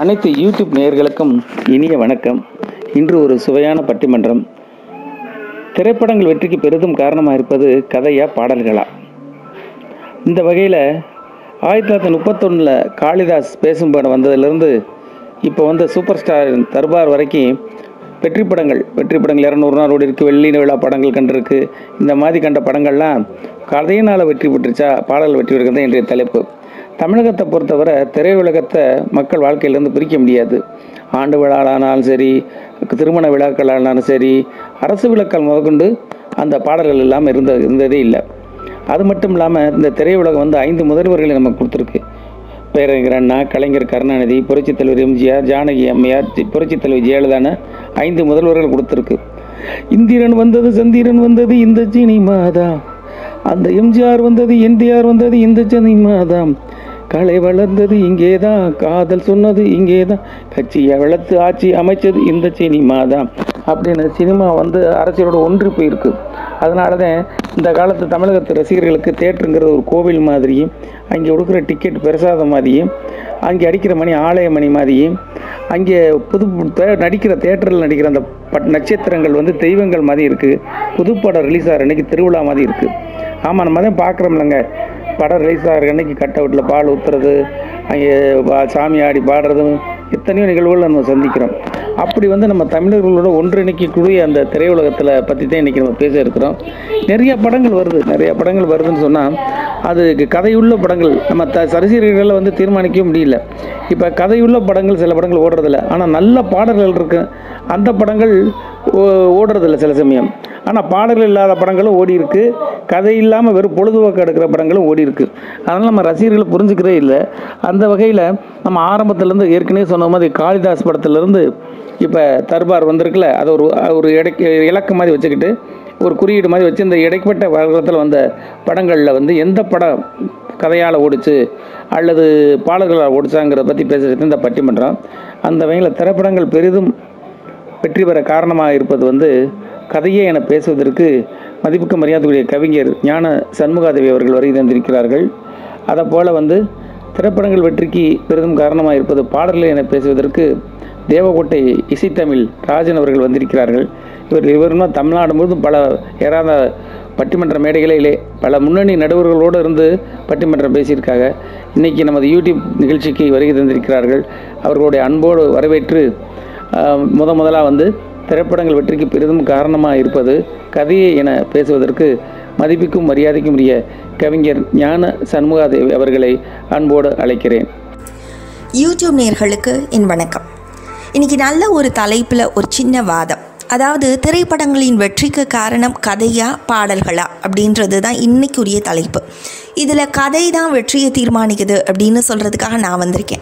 அனைத்து யூடியூப் நேயர்களுக்கும் இனிய வணக்கம் இன்று ஒரு சுவையான பட்டிமன்றம் திரைப்படங்கள் வெற்றிக்கு பெரிதும் காரணமாக இருப்பது கதையா பாடல்களா இந்த வகையில் ஆயிரத்தி தொள்ளாயிரத்தி முப்பத்தொன்னில் காளிதாஸ் பேசும் படம் வந்ததுலேருந்து இப்போ வந்து சூப்பர் ஸ்டார் தர்பார் வரைக்கும் வெற்றி படங்கள் வெற்றி படங்கள் இரநூறு நாள் ஓடி இருக்கு வெள்ளி விழா படங்கள் கண்டிருக்கு இந்த மாதிரி கண்ட படங்கள்லாம் கதையினால் வெற்றி பெற்றுச்சா பாடல் வெற்றி பெறுகிறது இன்றைய தலைப்பு தமிழகத்தை பொறுத்தவரை திரையுலகத்தை மக்கள் வாழ்க்கையிலேருந்து பிரிக்க முடியாது ஆண்டு விழாவானாலும் சரி திருமண விழாக்களானாலும் சரி அரசு விழாக்கள் முதற்கொண்டு அந்த பாடல்கள் இல்லாமல் இருந்த இருந்ததே இல்லை அது மட்டும் இல்லாமல் இந்த திரையுலகம் வந்து ஐந்து முதல்வர்களை நமக்கு கொடுத்துருக்கு பேரறிஞர் அண்ணா கலைஞர் கருணாநிதி புரட்சித் தலைவர் எம்ஜிஆர் ஜானகி அம்மையார் ஜி- புரட்சித் தலைவர் ஜெயலலிதான ஐந்து முதல்வர்கள் கொடுத்துருக்கு இந்திரன் வந்தது சந்திரன் வந்தது இந்த சீனி மாதா அந்த எம்ஜிஆர் வந்தது என்டிஆர் வந்தது இந்த சனி மாதம் கலை வளர்ந்தது இங்கேதான் காதல் சொன்னது இங்கேதான் கட்சியை வளர்த்து ஆட்சி அமைச்சது இந்த சினிமா தான் அப்படின்னு சினிமா வந்து அரசியலோட ஒன்றி போயிருக்கு அதனால தான் இந்த காலத்து தமிழகத்து ரசிகர்களுக்கு தேட்டருங்கிறது ஒரு கோவில் மாதிரியும் அங்கே கொடுக்குற டிக்கெட் பிரசாதம் மாதிரியும் அங்கே அடிக்கிற மணி ஆலய மணி மாதிரியும் அங்கே புது தே- நடிக்கிற தேட்டரில் நடிக்கிற அந்த பட் நட்சத்திரங்கள் வந்து தெய்வங்கள் மாதிரி இருக்குது புதுப்படம் ரிலீஸ் ஆகிற அன்னைக்கு திருவிழா மாதிரி இருக்குது ஆமாம் நம்ம தான் பார்க்குறோம்லங்க படம் ரிலீஸ் ஆகிற அன்னைக்கு கட் அவுட்டில் பால் ஊற்றுறது அங்கே பா- சாமி ஆடி பாடுறதும் எத்தனையோ நிகழ்வுகள் நம்ம சந்திக்கிறோம் அப்படி வந்து நம்ம தமிழர்களோட ஒன்றிணைக்கக்கூடிய அந்த திரையுலகத்தில் பற்றி தான் இன்றைக்கி நம்ம பேச இருக்கிறோம் நிறைய படங்கள் வருது நிறைய படங்கள் வருதுன்னு சொன்னால் அது கதையுள்ள படங்கள் நம்ம த ரசிகர்களை வந்து தீர்மானிக்கவே முடியல இப்போ கதையுள்ள படங்கள் சில படங்கள் ஓடுறதில்ல ஆனால் நல்ல பாடல்கள் இருக்கு அந்த படங்கள் ஓ- ஓடுறதில்ல சில சமயம் ஆனால் பாடல்கள் இல்லாத படங்களும் ஓடி இருக்கு கதை இல்லாமல் வெறும் பொழுதுபோக்கு எடுக்கிற படங்களும் ஓடி இருக்கு அதனால் நம்ம ரசிகர்களை புரிஞ்சுக்கிறதே இல்லை அந்த வகையில் நம்ம ஆரம்பத்துலேருந்து ஏற்கனவே சொன்ன மாதிரி காளிதாஸ் படத்துலேருந்து இப்போ தர்பார் வந்திருக்குல்ல அதை ஒரு ஒரு இடைக்கு இலக்கு மாதிரி வச்சுக்கிட்டு ஒரு குறியீடு மாதிரி வச்சு இந்த இடைப்பட்ட காலத்தில் வந்த படங்களில் வந்து எந்த படம் கதையால் ஓடிச்சு அல்லது பாடல்களால் ஓடிச்சாங்கிறத பற்றி பேசுகிறது இந்த பட்டிமன்றம் அந்த வகையில் திரைப்படங்கள் பெரிதும் வெற்றி பெற காரணமாக இருப்பது வந்து கதையே என பேசுவதற்கு மதிப்புக்கு மரியாதைக்குரிய கவிஞர் ஞான சண்முகாதேவி அவர்கள் வருகை தந்திருக்கிறார்கள் அதை போல் வந்து திரைப்படங்கள் வெற்றிக்கு பெரிதும் காரணமாக இருப்பது பாடல்கள் என பேசுவதற்கு தேவகோட்டை இசைத்தமிழ் ராஜன் அவர்கள் வந்திருக்கிறார்கள் இவர் இவருமா தமிழ்நாடு முழுவதும் பல ஏறாத பட்டிமன்ற மேடைகளிலே பல முன்னணி நடுவர்களோடு இருந்து பட்டிமன்றம் பேசியிருக்காங்க இன்றைக்கி நமது யூடியூப் நிகழ்ச்சிக்கு வருகை தந்திருக்கிறார்கள் அவர்களுடைய அன்போடு வரவேற்று ஆஹ், முத முதலாக வந்து திரைப்படங்கள் வெற்றிக்கு பெரிதும் காரணமாக இருப்பது கதையை என பேசுவதற்கு மதிப்புக்கும் மரியாதைக்கும் உரிய கவிஞர் ஞான சண்முகாதேவி அவர்களை அன்போடு அழைக்கிறேன் யூடியூப் நேர்களுக்கு என் வணக்கம் இன்னைக்கு நல்ல ஒரு தலைப்பில் ஒரு சின்ன வாதம் அதாவது திரைப்படங்களின் வெற்றிக்கு காரணம் கதையா பாடல்களா அப்படின்றது தான் இன்னைக்குரிய தலைப்பு இதில் கதை தான் வெற்றியை தீர்மானிக்குது அப்படின்னு சொல்கிறதுக்காக நான் வந்திருக்கேன்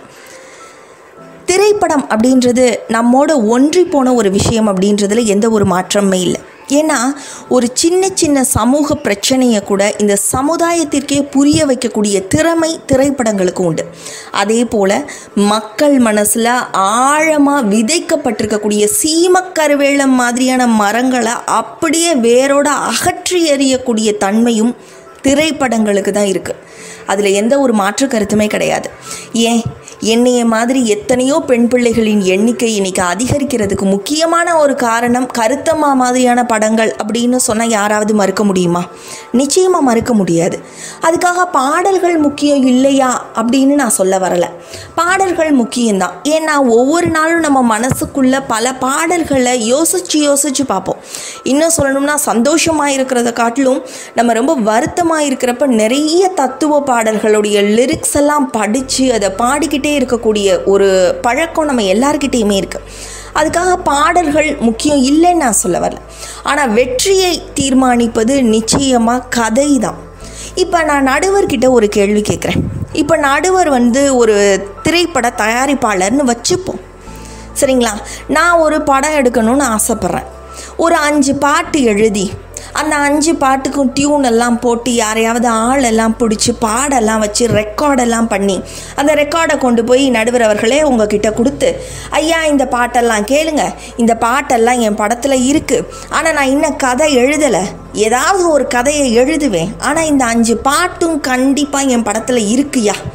திரைப்படம் அப்படின்றது நம்மோட ஒன்றி போன ஒரு விஷயம் அப்படின்றதுல எந்த ஒரு மாற்றமே இல்லை ஏன்னா ஒரு சின்ன சின்ன சமூக பிரச்சனையை கூட இந்த சமுதாயத்திற்கே புரிய வைக்கக்கூடிய திறமை திரைப்படங்களுக்கு உண்டு அதே போல் மக்கள் மனசில் ஆழமாக விதைக்கப்பட்டிருக்கக்கூடிய சீமக்கருவேலம் மாதிரியான மரங்களை அப்படியே வேரோட அகற்றி எறியக்கூடிய தன்மையும் திரைப்படங்களுக்கு தான் இருக்குது அதில் எந்த ஒரு மாற்று கருத்துமே கிடையாது ஏன் என்னைய மாதிரி எத்தனையோ பெண் பிள்ளைகளின் எண்ணிக்கை இன்னைக்கு அதிகரிக்கிறதுக்கு முக்கியமான ஒரு காரணம் கருத்தம்மா மாதிரியான படங்கள் அப்படின்னு சொன்னால் யாராவது மறுக்க முடியுமா நிச்சயமாக மறுக்க முடியாது அதுக்காக பாடல்கள் முக்கியம் இல்லையா அப்படின்னு நான் சொல்ல வரலை பாடல்கள் முக்கியம்தான் ஏன்னா ஒவ்வொரு நாளும் நம்ம மனசுக்குள்ள பல பாடல்களை யோசிச்சு யோசிச்சு பார்ப்போம் இன்னும் சொல்லணும்னா சந்தோஷமாக இருக்கிறத காட்டிலும் நம்ம ரொம்ப வருத்தமாக இருக்கிறப்ப நிறைய தத்துவ பாடல்களுடைய லிரிக்ஸ் எல்லாம் படித்து அதை பாடிக்கிட்டே இருக்கக்கூடிய ஒரு பழக்கம் நம்ம எல்லார்கிட்டேயுமே இருக்குது அதுக்காக பாடல்கள் முக்கியம் இல்லைன்னு நான் சொல்ல வரல ஆனால் வெற்றியை தீர்மானிப்பது நிச்சயமாக கதை தான் இப்போ நான் நடுவர்கிட்ட ஒரு கேள்வி கேட்குறேன் இப்போ நடுவர் வந்து ஒரு திரைப்பட தயாரிப்பாளர்னு வச்சுப்போம் சரிங்களா நான் ஒரு படம் எடுக்கணும்னு ஆசைப்பட்றேன் ஒரு அஞ்சு பாட்டு எழுதி அந்த அஞ்சு பாட்டுக்கும் டியூன் எல்லாம் போட்டு யாரையாவது ஆள் எல்லாம் பிடிச்சி பாடெல்லாம் வச்சு ரெக்கார்டெல்லாம் பண்ணி அந்த ரெக்கார்டை கொண்டு போய் நடுவர் அவர்களே உங்ககிட்ட கொடுத்து ஐயா இந்த பாட்டெல்லாம் கேளுங்க இந்த பாட்டெல்லாம் என் படத்தில் இருக்குது ஆனால் நான் இன்னும் கதை எழுதலை ஏதாவது ஒரு கதையை எழுதுவேன் ஆனால் இந்த அஞ்சு பாட்டும் கண்டிப்பாக என் படத்தில் இருக்குயா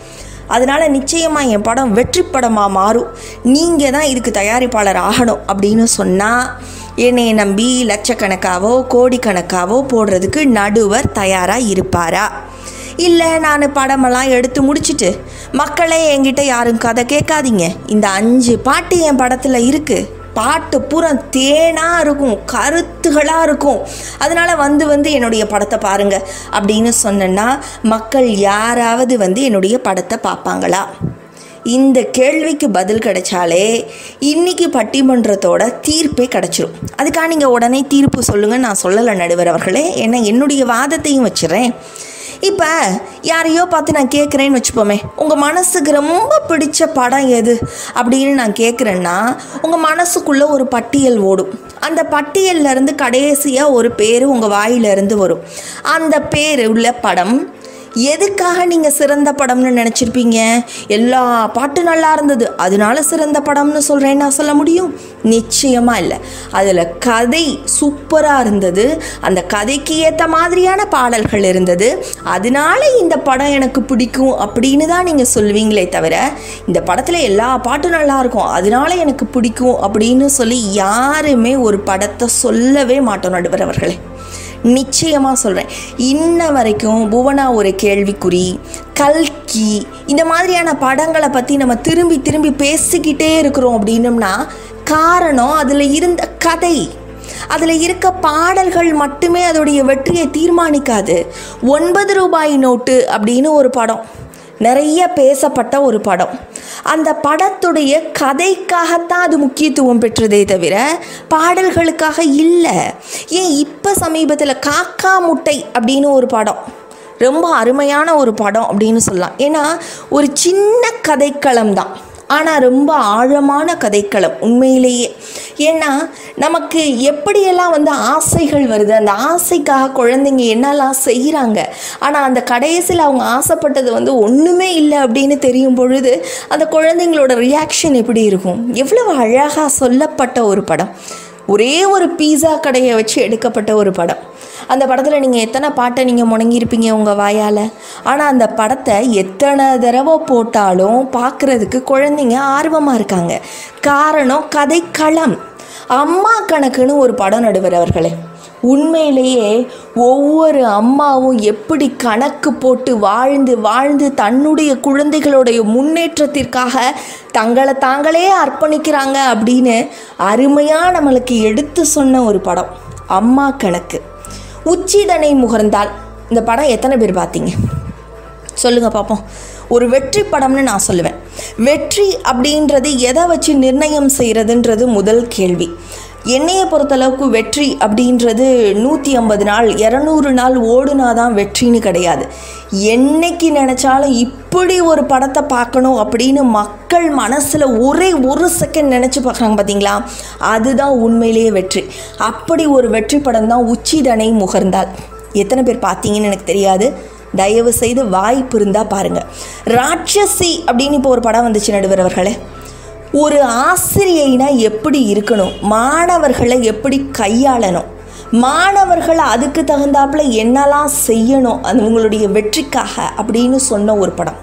அதனால் நிச்சயமாக என் படம் வெற்றி படமாக மாறும் நீங்கள் தான் இதுக்கு தயாரிப்பாளர் ஆகணும் அப்படின்னு சொன்னால் என்னையை நம்பி லட்சக்கணக்காவோ கோடிக்கணக்காவோ போடுறதுக்கு நடுவர் தயாராக இருப்பாரா இல்லை நான் படமெல்லாம் எடுத்து முடிச்சிட்டு மக்களே என்கிட்ட யாரும் கதை கேட்காதீங்க இந்த அஞ்சு பாட்டு என் படத்தில் இருக்குது பாட்டு பூரா தேனாக இருக்கும் கருத்துகளாக இருக்கும் அதனால் வந்து வந்து என்னுடைய படத்தை பாருங்க அப்படின்னு சொன்னேன்னா மக்கள் யாராவது வந்து என்னுடைய படத்தை பார்ப்பாங்களா இந்த கேள்விக்கு பதில் கிடைச்சாலே இன்னைக்கு பட்டிமன்றத்தோட தீர்ப்பே கிடைச்சிரும் அதுக்காக நீங்கள் உடனே தீர்ப்பு சொல்லுங்கள் நான் சொல்லலை நடுவர் அவர்களே ஏன்னா என்னுடைய வாதத்தையும் வச்சுறேன் இப்போ யாரையோ பார்த்து நான் கேட்குறேன்னு வச்சுப்போமே உங்கள் மனசுக்கு ரொம்ப பிடிச்ச படம் எது அப்படின்னு நான் கேட்குறேன்னா உங்கள் மனசுக்குள்ளே ஒரு பட்டியல் ஓடும் அந்த பட்டியல்ல இருந்து கடைசியாக ஒரு பேர் உங்கள் வாயிலிருந்து வரும் அந்த பேர் உள்ள படம் எதுக்காக நீங்கள் சிறந்த படம்னு நினச்சிருப்பீங்க எல்லா பாட்டு நல்லா இருந்தது அதனால சிறந்த படம்னு சொல்கிறேன் நான் சொல்ல முடியும் நிச்சயமாக இல்லை அதில் கதை சூப்பராக இருந்தது அந்த கதைக்கு ஏற்ற மாதிரியான பாடல்கள் இருந்தது அதனால இந்த படம் எனக்கு பிடிக்கும் அப்படின்னு தான் நீங்கள் சொல்லுவீங்களே தவிர இந்த படத்தில் எல்லா பாட்டும் நல்லா இருக்கும் அதனால எனக்கு பிடிக்கும் அப்படின்னு சொல்லி யாருமே ஒரு படத்தை சொல்லவே மாட்டோம் நடுவர் அவர்களே நிச்சயமாக சொல்கிறேன் இன்ன வரைக்கும் புவனா ஒரு கேள்விக்குறி கல்கி இந்த மாதிரியான படங்களை பற்றி நம்ம திரும்பி திரும்பி பேசிக்கிட்டே இருக்கிறோம் அப்படின்னம்னா காரணம் அதில் இருந்த கதை அதில் இருக்க பாடல்கள் மட்டுமே அதோடைய வெற்றியை தீர்மானிக்காது ஒன்பது ரூபாய் நோட்டு அப்படின்னு ஒரு படம் நிறைய பேசப்பட்ட ஒரு படம் அந்த படத்துடைய கதைக்காகத்தான் அது முக்கியத்துவம் பெற்றதே தவிர பாடல்களுக்காக இல்லை ஏன் இப்போ சமீபத்தில் காக்கா முட்டை அப்படின்னு ஒரு படம் ரொம்ப அருமையான ஒரு படம் அப்படின்னு சொல்லலாம் ஏன்னா ஒரு சின்ன கதைக்களம் தான் ஆனால் ரொம்ப ஆழமான கதைக்களம் உண்மையிலேயே ஏன்னா நமக்கு எப்படியெல்லாம் வந்து ஆசைகள் வருது அந்த ஆசைக்காக குழந்தைங்க என்னெல்லாம் செய்கிறாங்க ஆனால் அந்த கடைசியில் அவங்க ஆசைப்பட்டது வந்து ஒன்றுமே இல்லை அப்படின்னு தெரியும் பொழுது அந்த குழந்தைங்களோட ரியாக்ஷன் எப்படி இருக்கும் எவ்வளவு அழகாக சொல்லப்பட்ட ஒரு படம் ஒரே ஒரு பீஸா கடையை வச்சு எடுக்கப்பட்ட ஒரு படம் அந்த படத்தில் நீங்கள் எத்தனை பாட்டை நீங்கள் முணங்கியிருப்பீங்க உங்கள் வாயால் ஆனால் அந்த படத்தை எத்தனை தடவை போட்டாலும் பார்க்குறதுக்கு குழந்தைங்க ஆர்வமாக இருக்காங்க காரணம் கதைக்களம் அம்மா கணக்குன்னு ஒரு படம் நடுவர் அவர்களே உண்மையிலேயே ஒவ்வொரு அம்மாவும் எப்படி கணக்கு போட்டு வாழ்ந்து வாழ்ந்து தன்னுடைய குழந்தைகளுடைய முன்னேற்றத்திற்காக தங்களை தாங்களே அர்ப்பணிக்கிறாங்க அப்படின்னு அருமையாக நம்மளுக்கு எடுத்து சொன்ன ஒரு படம் அம்மா கணக்கு உச்சிதனை முகர்ந்தால் இந்த படம் எத்தனை பேர் பார்த்தீங்க சொல்லுங்கள் பார்ப்போம் ஒரு வெற்றி படம்னு நான் சொல்லுவேன் வெற்றி அப்படின்றது எதை வச்சு நிர்ணயம் செய்கிறதுன்றது முதல் கேள்வி என்னையை பொறுத்தளவுக்கு வெற்றி அப்படின்றது நூற்றி ஐம்பது நாள் இரநூறு நாள் ஓடுனா தான் வெற்றின்னு கிடையாது என்னைக்கு நினச்சாலும் இப்படி ஒரு படத்தை பார்க்கணும் அப்படின்னு மக்கள் மனசில் ஒரே ஒரு செகண்ட் நினச்சி பார்க்குறாங்க பார்த்தீங்களா அதுதான் உண்மையிலேயே வெற்றி அப்படி ஒரு வெற்றி படம் தான் உச்சிதனை முகர்ந்தால் எத்தனை பேர் பார்த்தீங்கன்னு எனக்கு தெரியாது தயவு செய்து வாய்ப்பு இருந்தால் பாருங்கள் ராட்சசி அப்படின்னு இப்போ ஒரு படம் வந்துச்சு நடுவர் அவர்களே ஒரு ஆசிரியைனா எப்படி இருக்கணும் மாணவர்களை எப்படி கையாளணும் மாணவர்களை அதுக்கு தகுந்தாப்புல என்னெல்லாம் செய்யணும் அது உங்களுடைய வெற்றிக்காக அப்படின்னு சொன்ன ஒரு படம்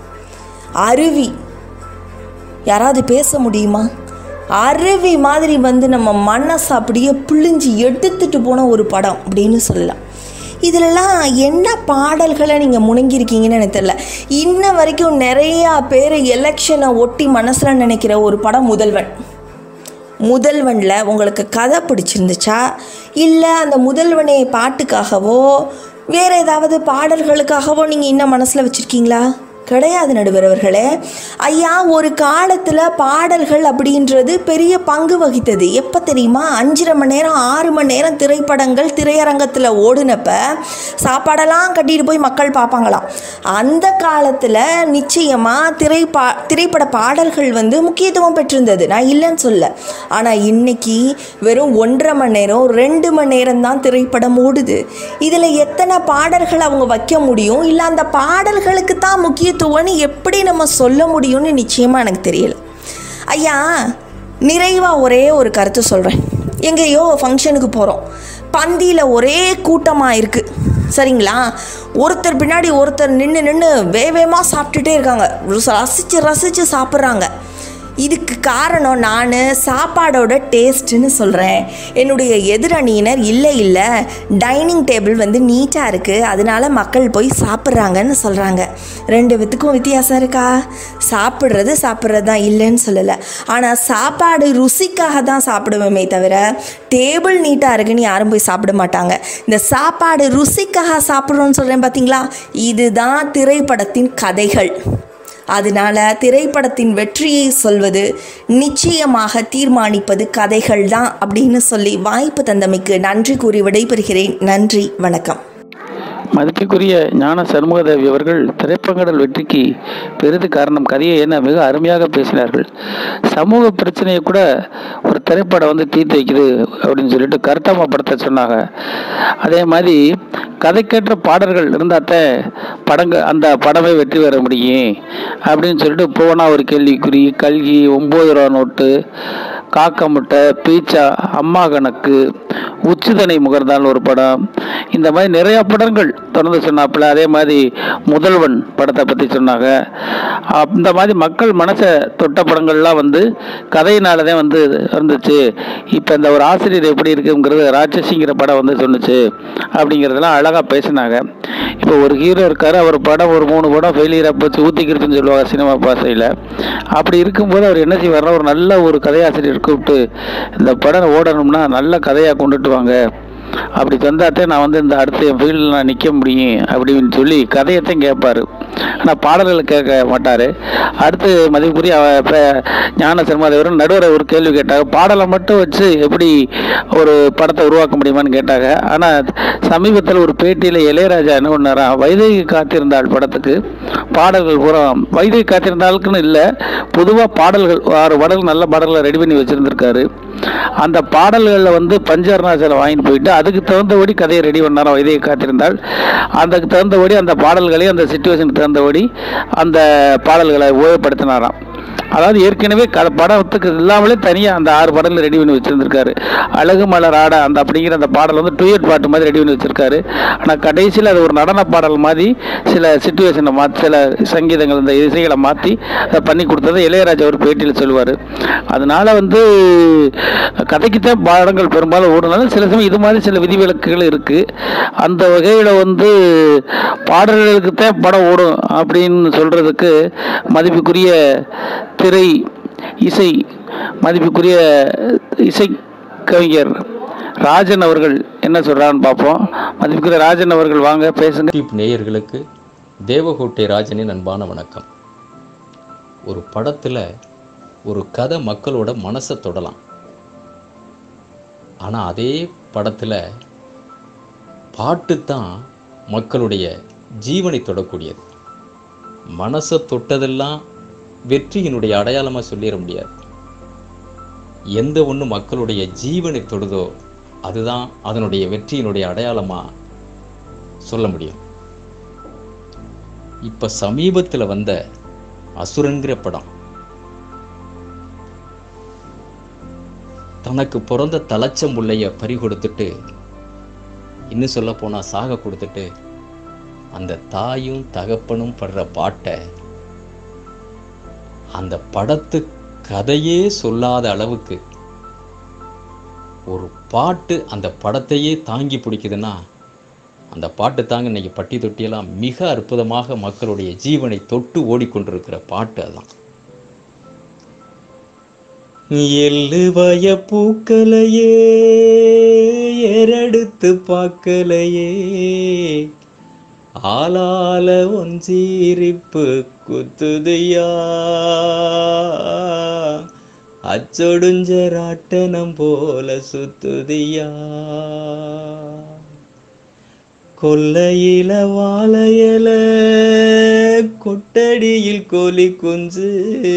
அருவி யாராவது பேச முடியுமா அருவி மாதிரி வந்து நம்ம மனசை அப்படியே பிழிஞ்சு எடுத்துட்டு போன ஒரு படம் அப்படின்னு சொல்லலாம் இதிலெல்லாம் என்ன பாடல்களை நீங்கள் முணங்கியிருக்கீங்கன்னு எனக்கு தெரியல இன்ன வரைக்கும் நிறையா பேர் எலெக்ஷனை ஒட்டி மனசில் நினைக்கிற ஒரு படம் முதல்வன் முதல்வனில் உங்களுக்கு கதை பிடிச்சிருந்துச்சா இல்லை அந்த முதல்வனை பாட்டுக்காகவோ வேறு ஏதாவது பாடல்களுக்காகவோ நீங்கள் இன்னும் மனசில் வச்சுருக்கீங்களா கிடையாது நடுவர் அவர்களே ஐயா ஒரு காலத்தில் பாடல்கள் அப்படின்றது பெரிய பங்கு வகித்தது எப்போ தெரியுமா அஞ்சரை மணி நேரம் ஆறு மணி நேரம் திரைப்படங்கள் திரையரங்கத்தில் ஓடுனப்ப சாப்பாடெல்லாம் கட்டிட்டு போய் மக்கள் பார்ப்பாங்களாம் அந்த காலத்தில் நிச்சயமாக திரைப்பா திரைப்பட பாடல்கள் வந்து முக்கியத்துவம் பெற்றிருந்தது நான் இல்லைன்னு சொல்ல ஆனால் இன்னைக்கு வெறும் ஒன்றரை மணி நேரம் ரெண்டு மணி நேரம் தான் திரைப்படம் ஓடுது இதில் எத்தனை பாடல்கள் அவங்க வைக்க முடியும் இல்லை அந்த பாடல்களுக்கு தான் முக்கியத்துவம்னு எப்படி நம்ம சொல்ல முடியும்னு நிச்சயமாக எனக்கு தெரியல ஐயா நிறைவாக ஒரே ஒரு கருத்து சொல்கிறேன் எங்கேயோ ஃபங்க்ஷனுக்கு போகிறோம் பந்தியில் ஒரே கூட்டமாக இருக்குது சரிங்களா ஒருத்தர் பின்னாடி ஒருத்தர் நின்று நின்று வேகமாக சாப்பிட்டுட்டே இருக்காங்க ரசித்து ரசித்து சாப்பிட்றாங்க இதுக்கு காரணம் நான் சாப்பாடோட டேஸ்ட்டுன்னு சொல்கிறேன் என்னுடைய எதிரணியினர் இல்லை இல்லை டைனிங் டேபிள் வந்து நீட்டாக இருக்குது அதனால மக்கள் போய் சாப்பிட்றாங்கன்னு சொல்கிறாங்க ரெண்டு வித்துக்கும் வித்தியாசம் இருக்கா சாப்பிட்றது சாப்பிட்றது தான் இல்லைன்னு சொல்லலை ஆனால் சாப்பாடு ருசிக்காக தான் சாப்பிடுவோமே தவிர டேபிள் நீட்டாக இருக்குன்னு யாரும் போய் சாப்பிட மாட்டாங்க இந்த சாப்பாடு ருசிக்காக சாப்பிட்றோன்னு சொல்கிறேன் பார்த்தீங்களா இதுதான் திரைப்படத்தின் கதைகள் அதனால திரைப்படத்தின் வெற்றியை சொல்வது நிச்சயமாக தீர்மானிப்பது கதைகள் தான் அப்படின்னு சொல்லி வாய்ப்பு தந்தமைக்கு நன்றி கூறி விடைபெறுகிறேன் நன்றி வணக்கம் மதிப்புக்குரிய ஞான சண்முகதேவி அவர்கள் திரைப்படங்கள் வெற்றிக்கு பெரிது காரணம் கதையை என்ன மிக அருமையாக பேசினார்கள் சமூக பிரச்சனையை கூட ஒரு திரைப்படம் வந்து தீர்த்து வைக்குது அப்படின்னு சொல்லிட்டு கருத்தம்மா படத்தை சொன்னாங்க அதே மாதிரி கதைக்கேற்ற பாடல்கள் இருந்தாத்தான் படங்க அந்த படமே வெற்றி பெற முடியும் அப்படின்னு சொல்லிட்டு போனா ஒரு கேள்விக்குறி கல்கி ஒம்பது ரூபா நோட்டு காக்க முட்டை பீச்சா அம்மா கணக்கு உச்சிதனை முகர்தான் ஒரு படம் இந்த மாதிரி நிறைய படங்கள் தொடர்ந்து சொன்னாப்புல அதே மாதிரி முதல்வன் படத்தை பற்றி சொன்னாங்க அப்~ இந்த மாதிரி மக்கள் மனசை தொட்ட படங்கள்லாம் வந்து கதையினால தான் வந்து இருந்துச்சு இப்போ இந்த ஒரு ஆசிரியர் எப்படி இருக்குங்கிறது ராட்சசிங்கிற படம் வந்து சொன்னுச்சு அப்படிங்கிறதெல்லாம் அழகாக பேசினாங்க இப்போ ஒரு ஹீரோ இருக்காரு அவர் படம் ஒரு மூணு படம் ஃபெயிலியராக போச்சு ஊற்றிக்கிருச்சுன்னு சொல்லுவாங்க சினிமா பாசையில் அப்படி இருக்கும்போது அவர் என்ன செய்வார்னா ஒரு நல்ல ஒரு கதையாசிரியர் கூப்பிட்டு இந்த படம் ஓடணும்னா நல்ல கதையாக கொண்டுட்டு வாங்க அப்படி தந்தாத்தே நான் வந்து இந்த அடுத்த என் ஃபீல்டில் நான் நிற்க முடியும் அப்படின்னு சொல்லி கதையத்தையும் கேட்பாரு ஆனால் பாடல்களை கேட்க மாட்டார் அடுத்து மதிப்புக்குரிய அவ- இப்ப ஞான சர்மாதேவரும் நடுவரை ஒரு கேள்வி கேட்டாங்க பாடலை மட்டும் வச்சு எப்படி ஒரு படத்தை உருவாக்க முடியுமான்னு கேட்டாங்க ஆனால் சமீபத்தில் ஒரு பேட்டியில் இளையராஜா என்ன பண்ணாரா வைதேகி காத்திருந்தாள் படத்துக்கு பாடல்கள் பூரா வைதேகி காத்திருந்தாளுக்குன்னு இல்லை பொதுவாக பாடல்கள் ஆறு பாடல்கள் நல்ல பாடல்களை ரெடி பண்ணி வச்சுருந்துருக்காரு அந்த பாடல்களில் வந்து பஞ்சர்நாசனை வாங்கிட்டு போயிட்டு அதுக்கு தகுந்தபடி கதையை ரெடி பண்ணாராம் வைதேகி காத்திருந்தால் அதுக்கு தகுந்தபடி அந்த பாடல்களையும் அந்த சுச்சுவேஷனுக்கு தகுந்தபடி அந்த பாடல்களை உபயோகப்படுத்தினாராம் அதாவது ஏற்கனவே க படத்துக்கு இல்லாமலே தனியாக அந்த ஆறு பாடல்கள் ரெடி பண்ணி வச்சுருந்துருக்காரு அழகு மலர் ஆட அந்த அப்படிங்கிற அந்த பாடல் வந்து டூயட் பாட்டு மாதிரி ரெடி பண்ணி வச்சுருக்காரு ஆனால் கடைசியில் அது ஒரு நடன பாடல் மாதிரி சில சுச்சுவேஷனை மாற்றி சில சங்கீதங்கள் இந்த இசைகளை மாற்றி அதை பண்ணி கொடுத்ததை இளையராஜா ஒரு பேட்டியில் சொல்லுவார் அதனால வந்து கதைக்குத்தான் பாடங்கள் பெரும்பாலும் ஓடுனாலும் சில சமயம் இது மாதிரி சில விதிவிலக்குகள் இருக்குது அந்த வகையில் வந்து பாடல்களுக்குத்தான் படம் ஓடும் அப்படின்னு சொல்கிறதுக்கு மதிப்புக்குரிய திரை இசை மதிப்புக்குரிய இசை கவிஞர் ராஜன் அவர்கள் என்ன சொல்கிறான்னு பார்ப்போம் மதிப்புக்குரிய ராஜன் அவர்கள் வாங்க பேசுங்க யூடியூப் நேயர்களுக்கு தேவகோட்டை ராஜனின் அன்பான வணக்கம் ஒரு படத்தில் ஒரு கதை மக்களோட மனசை தொடலாம் ஆனால் அதே படத்தில் பாட்டு தான் மக்களுடைய ஜீவனை தொடக்கூடியது மனசை தொட்டதெல்லாம் வெற்றியினுடைய அடையாளமாக சொல்லிட முடியாது எந்த ஒன்று மக்களுடைய ஜீவனை தொடுதோ அதுதான் அதனுடைய வெற்றியினுடைய அடையாளமாக சொல்ல முடியும் இப்ப சமீபத்துல வந்த அசுரங்கிற படம் தனக்கு பிறந்த தலைச்சம் முள்ளைய பறி கொடுத்துட்டு இன்னும் சொல்ல போனா சாக கொடுத்துட்டு அந்த தாயும் தகப்பனும் படுற பாட்டை அந்த படத்து கதையே சொல்லாத அளவுக்கு ஒரு பாட்டு அந்த படத்தையே தாங்கி பிடிக்குதுன்னா அந்த பாட்டு தாங்க இன்னைக்கு பட்டி தொட்டியெல்லாம் மிக அற்புதமாக மக்களுடைய ஜீவனை தொட்டு ஓடிக்கொண்டிருக்கிற பாட்டு அதான் எள்ளு வய பூக்களையே ஏறெடுத்து பார்க்கலையே ஆளால ஒஞ்சீரிப்பு குத்துதையா அச்சொடுஞ்சராட்டனம் போல சுத்துதியா கொல்லையில வாழையல கொட்டடியில் கோழி குஞ்சு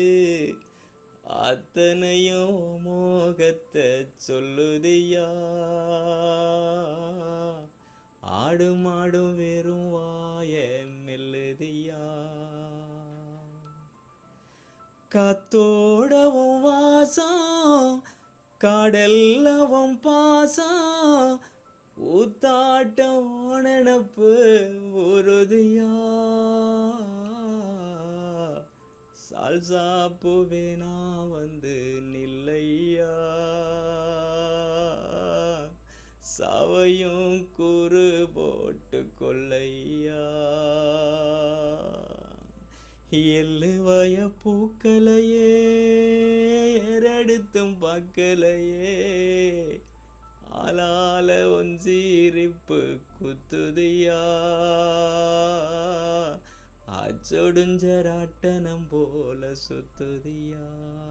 அத்தனையும் மோகத்தை சொல்லுதியா ஆடு மாடும் வெறும் வாய மெல்லுதியா காத்தோடவும் வாசம் காடெல்லவும் பாசம் ஊத்தாட்டம் நினப்பு உறுதியா சால்சா பூவேனா வந்து நில்லையா சவையும் குறு போட்டு கொள்ளையா எல்லுவய பூக்களையே ஏறெடுத்தும் பார்க்கலையே ஆளால உன் சீரிப்பு குத்துதியா அச்சொடுஞ்சராட்டனம் போல சுத்துதியா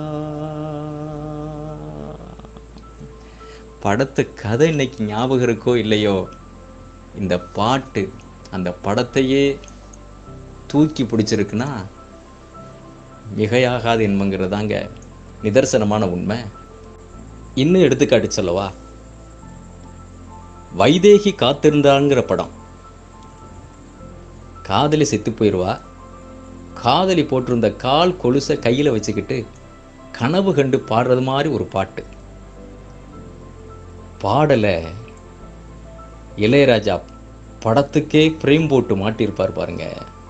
படத்து கதை இன்னைக்கு ஞாபகம் இருக்கோ இல்லையோ இந்த பாட்டு அந்த படத்தையே தூக்கி பிடிச்சிருக்குன்னா மிகையாகாது என்பங்கிறதாங்க நிதர்சனமான உண்மை இன்னும் எடுத்துக்காட்டு சொல்லவா வைதேகி காத்திருந்தாங்கிற படம் காதலி செத்து போயிடுவா காதலி போட்டிருந்த கால் கொலுசை கையில் வச்சுக்கிட்டு கனவு கண்டு பாடுறது மாதிரி ஒரு பாட்டு பாடலை இளையராஜா படத்துக்கே பிரேம் போட்டு மாட்டியிருப்பார் பாருங்க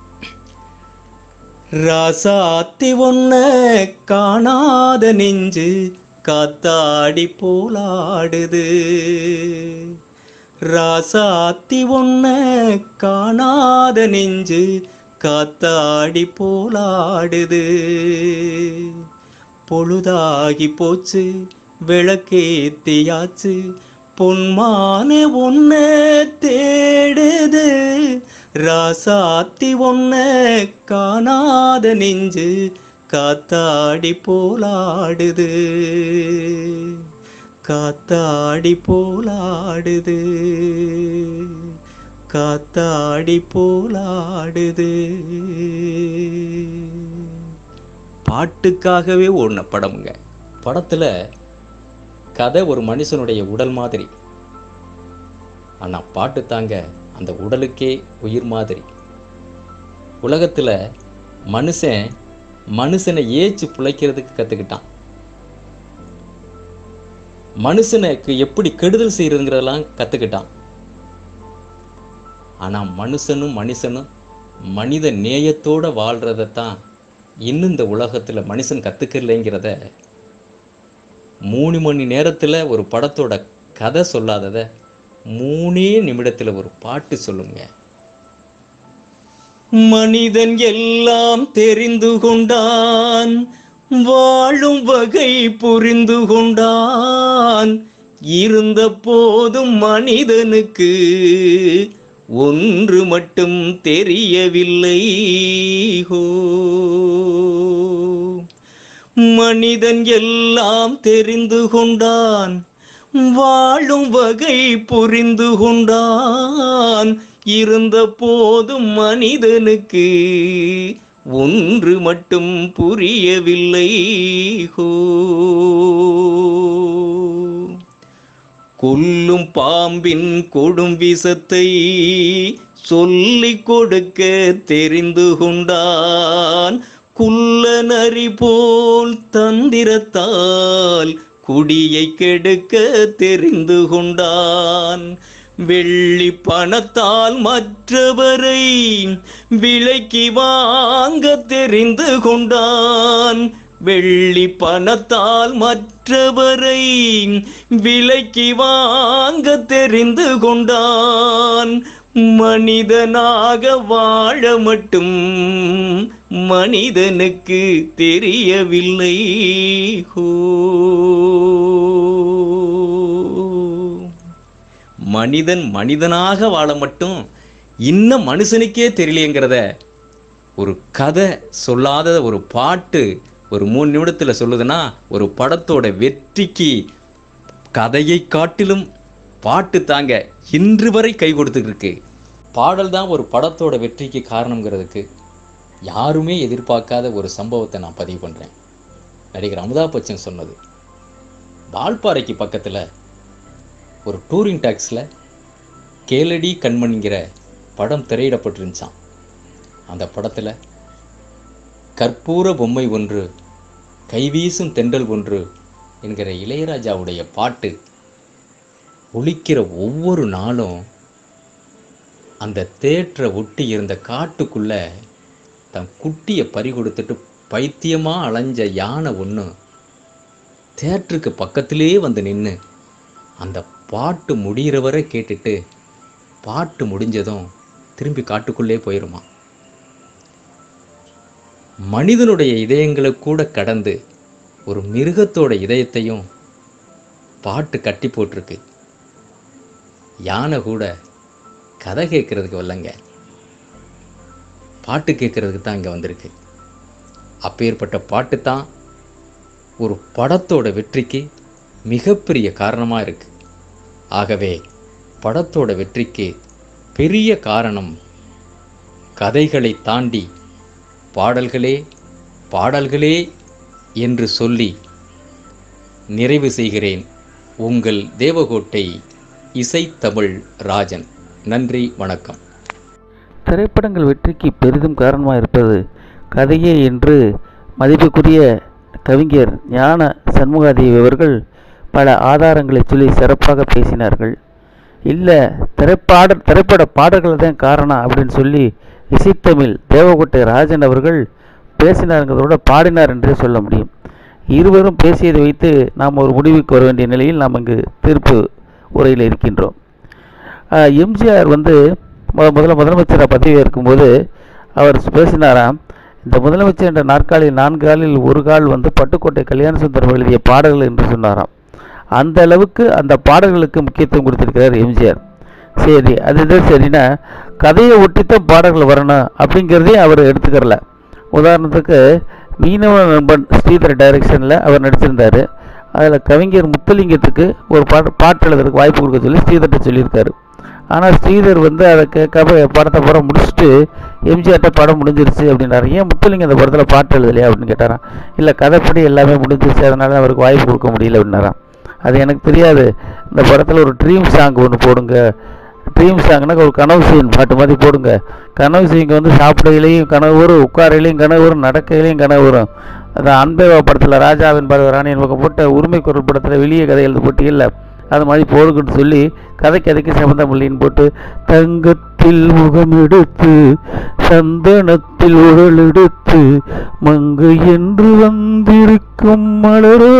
ராசாத்தி ஒன்ன காணாத நெஞ்சு காத்தாடி போலாடுது ராசாத்தி ஒன்ன காணாத நெஞ்சு காத்தாடி போலாடுது பொழுதாகி போச்சு விளக்கேத்தியாச்சு பொன்மானே ஒன்ன தேடுது ராசாத்தி ஒன்ன காணாத நெஞ்சு காத்தாடி போலாடுது காத்தாடி போலாடுது காத்தாடி போலாடுது பாட்டுக்காகவே ஓடின படமுங்க படத்துல கதை ஒரு மனுஷனுடைய உடல் மாதிரி ஆனா பாட்டு தாங்க அந்த உடலுக்கே உயிர் மாதிரி உலகத்துல மனுஷன் மனுஷனை ஏச்சு பிழைக்கிறதுக்கு கத்துக்கிட்டான் மனுஷனுக்கு எப்படி கெடுதல் செய்யறதுங்கிறதெல்லாம் கத்துக்கிட்டான் ஆனா மனுஷனும் மனுஷனும் மனித நேயத்தோட வாழ்றதைத்தான் இன்னும் இந்த உலகத்துல மனுஷன் கத்துக்கலைங்கிறத மூணு மணி நேரத்துல ஒரு படத்தோட கதை சொல்லாதத மூணே நிமிடத்துல ஒரு பாட்டு சொல்லுங்க மனிதன் எல்லாம் தெரிந்து கொண்டான் வாழும் வகை புரிந்து கொண்டான் இருந்த போதும் மனிதனுக்கு ஒன்று மட்டும் தெரியவில்லை ஹோ மனிதன் எல்லாம் தெரிந்து கொண்டான் வாழும் வகை புரிந்து கொண்டான் இருந்த போதும் மனிதனுக்கு ஒன்று மட்டும் புரியவில்லை ஹோ கொல்லும் பாம்பின் கொடும் விஷத்தை சொல்லிக் கொடுக்க தெரிந்து கொண்டான் குள்ள நரி போல் தந்திரத்தால் குடியை கெடுக்க தெரிந்து கொண்டான் வெள்ளி பணத்தால் மற்றவரை விலைக்கு வாங்க தெரிந்து கொண்டான் வெள்ளி பணத்தால் மற்றவரை விலைக்கு வாங்க தெரிந்து கொண்டான் மனிதனாக வாழ மட்டும் மனிதனுக்கு தெரியவில்லை ஹோ மனிதன் மனிதனாக வாழ மட்டும் இன்னும் மனுஷனுக்கே தெரியலையேங்கிறத ஒரு கதை சொல்லாத ஒரு பாட்டு ஒரு மூணு நிமிடத்தில் சொல்லுதுன்னா ஒரு படத்தோட வெற்றிக்கு கதையை காட்டிலும் பாட்டு தாங்க இன்று வரை கை கொடுத்துட்டு இருக்கு பாடல் தான் ஒரு படத்தோட வெற்றிக்கு காரணங்கிறதுக்கு யாருமே எதிர்பார்க்காத ஒரு சம்பவத்தை நான் பதிவு பண்ணுறேன் நடிகர் அமிதாப் பச்சன் சொன்னது வால்பாறைக்கு பக்கத்தில் ஒரு டூரிங் டாக்ஸில் கேளடி கண்மணிங்கிற படம் திரையிடப்பட்டிருந்துச்சான் அந்த படத்தில் கற்பூர பொம்மை ஒன்று கைவீசும் தென்றல் ஒன்று என்கிற இளையராஜாவுடைய பாட்டு ஒழிக்கிற ஒவ்வொரு நாளும் அந்த தேற்றை ஒட்டி இருந்த காட்டுக்குள்ள தன் குட்டியை பறி கொடுத்துட்டு பைத்தியமா அலைஞ்ச யானை ஒன்று தேட்டருக்கு பக்கத்திலே வந்து நின்று அந்த பாட்டு முடிகிற வரை கேட்டுட்டு பாட்டு முடிஞ்சதும் திரும்பி காட்டுக்குள்ளே போயிருமா மனிதனுடைய இதயங்களை கூட கடந்து ஒரு மிருகத்தோட இதயத்தையும் பாட்டு கட்டி போட்டிருக்கு யானை கூட கதை கேட்கறதுக்கு வரலங்க பாட்டு கேட்கறதுக்கு தான் இங்கே வந்திருக்கு அப்பேற்பட்ட பாட்டு தான் ஒரு படத்தோட வெற்றிக்கு மிகப்பெரிய காரணமாக இருக்கு ஆகவே படத்தோட வெற்றிக்கு பெரிய காரணம் கதைகளை தாண்டி பாடல்களே பாடல்களே என்று சொல்லி நிறைவு செய்கிறேன் உங்கள் தேவகோட்டை இசைத்தமிழ் ராஜன் நன்றி வணக்கம் திரைப்படங்கள் வெற்றிக்கு பெரிதும் காரணமாக இருப்பது கதையே என்று மதிப்புக்குரிய கவிஞர் ஞான சண்முகாதேவி அவர்கள் பல ஆதாரங்களை சொல்லி சிறப்பாக பேசினார்கள் இல்லை திரைப்பாட திரைப்பட பாடல்கள் தான் காரணம் அப்படின்னு சொல்லி இசைத்தமிழ் தேவகோட்டை ராஜன் அவர்கள் பேசினாருங்கிறதோட பாடினார் என்றே சொல்ல முடியும் இருவரும் பேசியதை வைத்து நாம் ஒரு முடிவுக்கு வர வேண்டிய நிலையில் நாம் இங்கு தீர்ப்பு உரையில் இருக்கின்றோம் ஆஹ் எம்ஜிஆர் வந்து முத முதல்ல முதலமைச்சராக பதவி ஏற்கும்போது அவர் பேசினாராம் இந்த முதலமைச்சர் என்ற நாற்காலியில் நான்கு காலில் ஒரு கால் வந்து பட்டுக்கோட்டை கல்யாண சுந்தரம் எழுதிய பாடல்கள் என்று சொன்னாராம் அந்த அளவுக்கு அந்த பாடல்களுக்கு முக்கியத்துவம் கொடுத்திருக்கிறார் எம்ஜிஆர் சரி அதுதான் சரின்னா கதையை ஒட்டித்தான் பாடல்கள் வரணும் அப்படிங்கிறதையும் அவர் எடுத்துக்கிறல உதாரணத்துக்கு மீனவ நண்பன் ஸ்ரீதர் டைரக்ஷனில் அவர் நடிச்சிருந்தார் அதில் கவிஞர் முத்துலிங்கத்துக்கு ஒரு பாட்டு பாட்டு எழுதுறதுக்கு வாய்ப்பு கொடுக்க சொல்லி ஸ்ரீதர்கிட்ட சொல்லியிருக்காரு ஆனால் ஸ்ரீதர் வந்து அதை கேட்காம படத்தை படம் முடிச்சுட்டு எம்ஜிஆர்ட்ட படம் முடிஞ்சிருச்சு அப்படின்னாரு ஏன் முத்துலிங்கம் இந்த படத்தில் பாட்டு எழுதலையா அப்படின்னு கேட்டாராம் இல்லை கதைப்படி எல்லாமே முடிஞ்சிருச்சு அதனால அவருக்கு வாய்ப்பு கொடுக்க முடியல அப்படின்னாராம் அது எனக்கு தெரியாது இந்த படத்தில் ஒரு ட்ரீம் சாங் ஒன்று போடுங்க ட்ரீம் சாங்னா ஒரு கனவு சீன் பாட்டு மாதிரி போடுங்க கனவு சீனுக்கு வந்து சாப்பிடையிலையும் கனவு வரும் உட்காரையிலையும் கனவு வரும் நடக்கையிலையும் கனவு வரும் அதான் அன்பேவா படத்தில் ராஜாவின் படவை ராணியின் பக்கம் போட்ட உரிமை குரல் படத்தில் வெளியே கதை எழுத போட்டியில் அது மாதிரி போடுக்குன்னு சொல்லி கதை கதைக்கு சம்பந்தமில்லின்னு போட்டு தங்கத்தில் முகம் எடுத்து சந்தனத்தில் உடல் எடுத்து மங்கு என்று வந்திருக்கும் மலரோ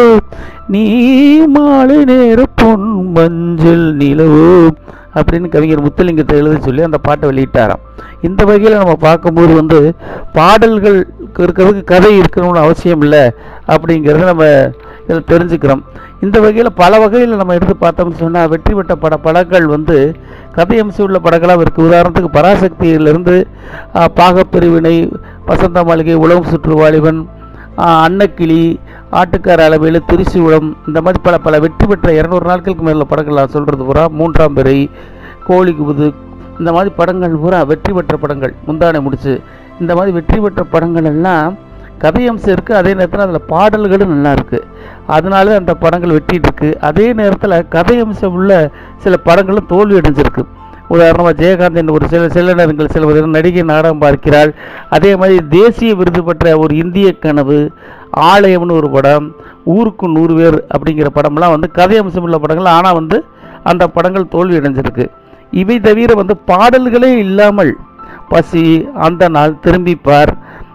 நீ மாலை நேர பொன் மஞ்சள் நிலவோ அப்படின்னு கவிஞர் முத்துலிங்கத்தை எழுத சொல்லி அந்த பாட்டை வெளியிட்டாராம் இந்த வகையில் நம்ம பார்க்கும்போது வந்து பாடல்கள் இருக்கிறதுக்கு கதை இருக்கணும்னு அவசியம் இல்லை அப்படிங்கிறத நம்ம இதில் தெரிஞ்சுக்கிறோம் இந்த வகையில் பல வகையில் நம்ம எடுத்து பார்த்தோம்னு சொன்னால் வெற்றி பெற்ற பட படங்கள் வந்து கதை அம்சம் உள்ள படங்களாக இருக்குது உதாரணத்துக்கு பராசக்தியிலிருந்து ஆ, பாகப்பிரிவினை வசந்த மாளிகை உலகம் சுற்று வாலிபன் ஆ, அன்னக்கிளி ஆட்டுக்கார அளவில் திருச்சிகுளம் இந்த மாதிரி பல பல வெற்றி பெற்ற இரநூறு நாட்களுக்கு மேல படங்கள் நான் சொல்கிறது பூரா மூன்றாம் பிறை கோழி குபுது இந்த மாதிரி படங்கள் பூரா வெற்றி பெற்ற படங்கள் முந்தானை முடிச்சு இந்த மாதிரி வெற்றி பெற்ற படங்கள் எல்லாம் கதை அம்சம் இருக்குது அதே நேரத்தில் அதில் பாடல்களும் நல்லா இருக்குது அதனால அந்த படங்கள் வெற்றிட்டு இருக்கு அதே நேரத்தில் கதை அம்சம் உள்ள சில படங்களும் தோல்வி அடைஞ்சிருக்கு உதாரணமாக ஜெயகாந்தன் ஒரு சில சில நேரங்கள் சில ஒரு நடிகை நாடகம் பார்க்கிறாள் அதே மாதிரி தேசிய விருது பெற்ற ஒரு இந்திய கனவு ஆலயம்னு ஒரு படம் ஊருக்கு நூறு பேர் அப்படிங்கிற படம்லாம் வந்து கதை அம்சம் உள்ள படங்கள் ஆனால் வந்து அந்த படங்கள் தோல்வி அடைஞ்சிருக்கு இவை தவிர வந்து பாடல்களே இல்லாமல் பசி அந்த நாள் திரும்பிப்பார்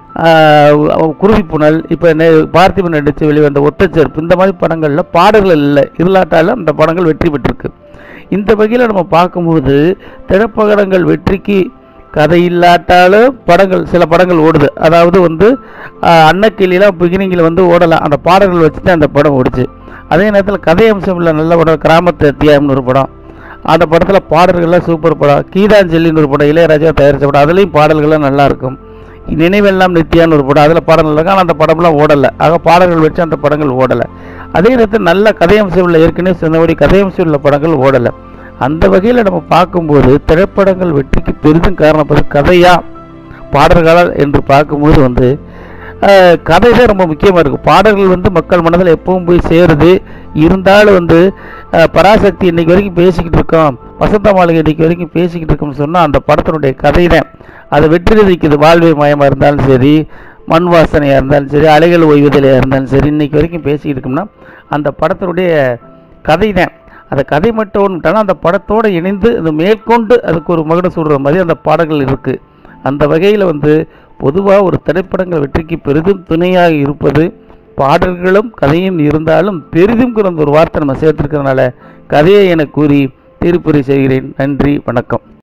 குருவி புனல் இப்போ பார்த்திபன் நடித்து வெளிவந்த ஒத்தச்செருப்பு இந்த மாதிரி படங்களில் பாடல்கள் இல்லை இருளாட்டாலும் அந்த படங்கள் வெற்றி பெற்றிருக்கு இந்த வகையில் நம்ம பார்க்கும்போது திரைப்படங்கள் வெற்றிக்கு கதை இல்லாட்டாலும் படங்கள் சில படங்கள் ஓடுது அதாவது வந்து ஆஹ், அன்னக்கிளிலாம் பிகினிங்கில் வந்து ஓடலாம் அந்த பாடல்கள் வச்சுட்டு அந்த படம் ஓடுச்சு அதே நேரத்தில் கதை அம்சம் உள்ள நல்ல படம் கிராமத்து அத்தியாயம்னு ஒரு படம் அந்த படத்தில் பாடல்கள்லாம் சூப்பர் படம் கீதாஞ்சலின்னு ஒரு படம் இளையராஜா தயாரித்த படம் அதுலேயும் பாடல்கள்லாம் நல்லா இருக்கும் நினைவெல்லாம் நித்யான்னு ஒரு படம் அதில் பாடல் இருக்கும் ஆனால் அந்த படம்லாம் ஓடலை ஆக பாடல்கள் வச்சு அந்த படங்கள் ஓடலை அதே நேரத்தில் நல்ல கதையம்சம் உள்ள ஏற்கனவே சொன்னபடி கதையம்சம் உள்ள படங்கள் ஓடலை அந்த வகையில் நம்ம பார்க்கும்போது திரைப்படங்கள் வெற்றிக்கு பெரிதும் காரணப்பது கதையா பாடல்களா என்று பார்க்கும்போது வந்து அஹ், கதை தான் ரொம்ப முக்கியமாக இருக்கும் பாடல்கள் வந்து மக்கள் மனதில் எப்பவும் போய் சேருது இருந்தாலும் வந்து அஹ், பராசக்தி இன்னைக்கு வரைக்கும் பேசிக்கிட்டு இருக்கோம் வசந்த மாளிகை இன்னைக்கு வரைக்கும் பேசிக்கிட்டு இருக்கோம்னு சொன்னால் அந்த படத்தினுடைய கதை தான் அது வெற்றி நிற்குது வாழ்வை மயமாக இருந்தாலும் சரி மண் வாசனையாக இருந்தாலும் சரி அலைகள் ஓய்வதிலையாக இருந்தாலும் சரி இன்னைக்கு வரைக்கும் பேசிக்கிட்டு இருக்கோம்னா அந்த படத்தினுடைய கதை தான் அந்த கதை மட்டும் விட்டாலும் அந்த படத்தோடு இணைந்து அது மேற்கொண்டு அதுக்கு ஒரு மகுட சூடுற மாதிரி அந்த பாடல்கள் இருக்குது அந்த வகையில் வந்து பொதுவாக ஒரு திரைப்படங்கள் வெற்றிக்கு பெரிதும் துணையாக இருப்பது பாடல்களும் கதையும் இருந்தாலும் பெரிதும் ஒரு வார்த்தை நம்ம சேர்த்துருக்கிறதுனால கதையை என கூறி தீர்ப்புரை செய்கிறேன் நன்றி வணக்கம்